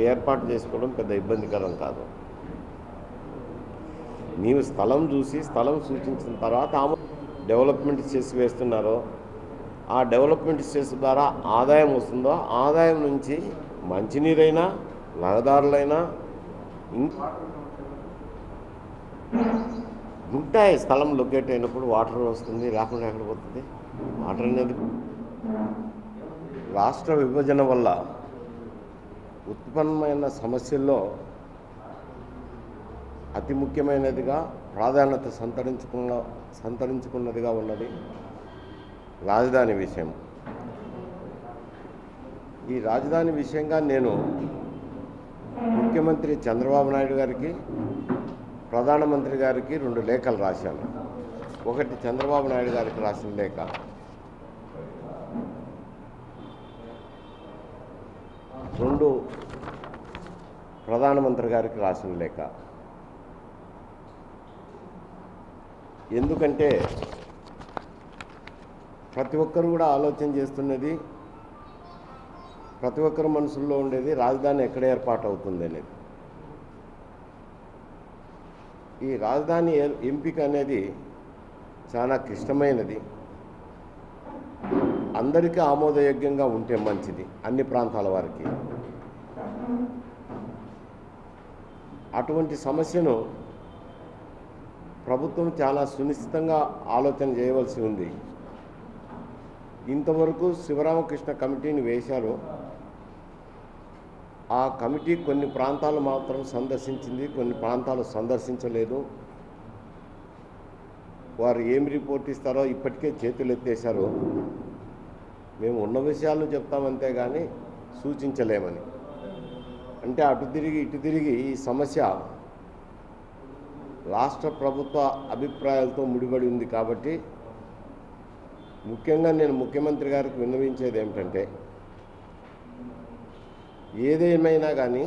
ఏర్పాటు చేసుకోవడం పెద్ద ఇబ్బందికరం కాదు నీవు స్థలం చూసి స్థలం సూచించిన తర్వాత ఆమె డెవలప్మెంట్ చేసి వేస్తున్నారో ఆ డెవలప్మెంట్ చేసే ద్వారా ఆదాయం వస్తుందో ఆదాయం నుంచి మంచినీరైనా రహదారులైనా ఇం- ఉంటాయి స్థలం లొకేట్ అయినప్పుడు వాటర్ వస్తుంది రాకుండా ఎక్కడ పోతుంది వాటర్ అనేది రాష్ట్ర విభజన వల్ల ఉత్పన్నమైన సమస్యల్లో అతి ముఖ్యమైనదిగా ప్రాధాన్యత సంతరించుకున్న సంతరించుకున్నదిగా ఉన్నది రాజధాని విషయం ఈ రాజధాని విషయంగా నేను ముఖ్యమంత్రి చంద్రబాబు నాయుడు గారికి ప్రధానమంత్రి గారికి రెండు లేఖలు రాశాను ఒకటి చంద్రబాబు నాయుడు గారికి రాసిన లేఖ రెండు ప్రధానమంత్రి గారికి రాసిన లేఖ ఎందుకంటే ప్రతి ఒక్కరు కూడా ఆలోచన చేస్తున్నది ప్రతి ఒక్కరి మనసుల్లో ఉండేది రాజధాని ఎక్కడ ఏర్పాటు అవుతుంది అనేది ఈ రాజధాని ఏ- ఎంపిక అనేది చాలా క్లిష్టమైనది అందరికీ ఆమోదయోగ్యంగా ఉంటే మంచిది అన్ని ప్రాంతాల వారికి అటువంటి సమస్యను ప్రభుత్వం చాలా సునిశ్చితంగా ఆలోచన చేయవలసి ఉంది ఇంతవరకు శివరామకృష్ణ కమిటీని వేశారు ఆ కమిటీ కొన్ని ప్రాంతాలు మాత్రం సందర్శించింది కొన్ని ప్రాంతాలు సందర్శించలేదు వారు ఏం రిపోర్ట్ ఇస్తారో ఇప్పటికే చేతులు ఎత్తేశారు మేము ఉన్న విషయాలను చెప్తామంతే కానీ సూచించలేమని అంటే అటు తిరిగి ఇటు తిరిగి ఈ సమస్య రాష్ట్ర ప్రభుత్వ అభిప్రాయాలతో ముడిపడి ఉంది కాబట్టి ముఖ్యంగా నేను ముఖ్యమంత్రి గారికి విన్నవించేది ఏమిటంటే ఏదేమైనా కానీ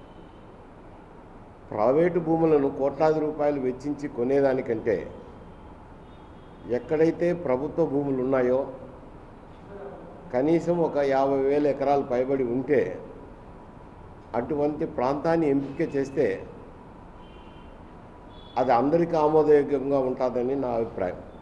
ప్రైవేటు భూములను కోట్లాది రూపాయలు వెచ్చించి కొనేదానికంటే ఎక్కడైతే ప్రభుత్వ భూములు ఉన్నాయో కనీసం ఒక యాభై వేల ఎకరాలు పైబడి ఉంటే అటువంటి ప్రాంతాన్ని ఎంపిక చేస్తే అది అందరికీ ఆమోదయోగ్యంగా ఉంటుందని నా అభిప్రాయం